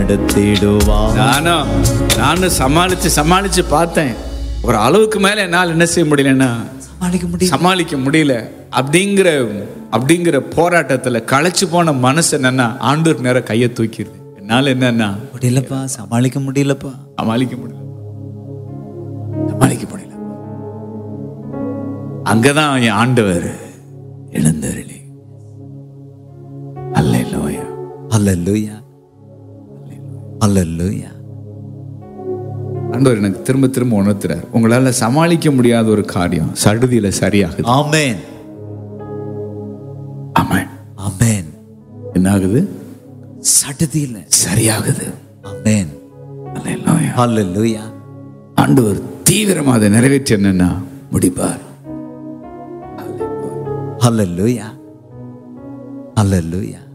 நடத்திடுவார் நானும் நானும் சமாளிச்சு சமாளிச்சு பார்த்தேன் ஒரு அளவுக்கு மேல என்னால் என்ன செய்ய முடியலன்னா சமாளிக்க முடியும் சமாளிக்க முடியல அப்படிங்கிற அப்படிங்கிற போராட்டத்துல களைச்சு போன மனசு என்னன்னா ஆண்டூர் நேரம் கையை தூக்கிடுது என்னால என்னன்னா முடியலப்பா சமாளிக்க முடியலப்பா சமாளிக்க முடியல சமாளிக்க முடியல அங்கதான் என் ஆண்டவர் எழுந்தருளி அல்லேலூயா அல்லேலூயா அல்லேலூயா ஆண்டவர் எனக்கு திரும்ப திரும்ப உணர்த்துறார் உங்களால சமாளிக்க முடியாத ஒரு காரியம் சடுதியில சரியாகுது ஆமென் ஆமாம் ஆமென் என்ன ஆகுது சடுதியில சரியாகுது ஆமென் அல்லேலூயா அல்லேலூயா ஆண்டவர் தீவிரமா அதை நிறைவேற்றி என்னன்னா முடிப்பார் அல்லேலூயா அல்லேலூயா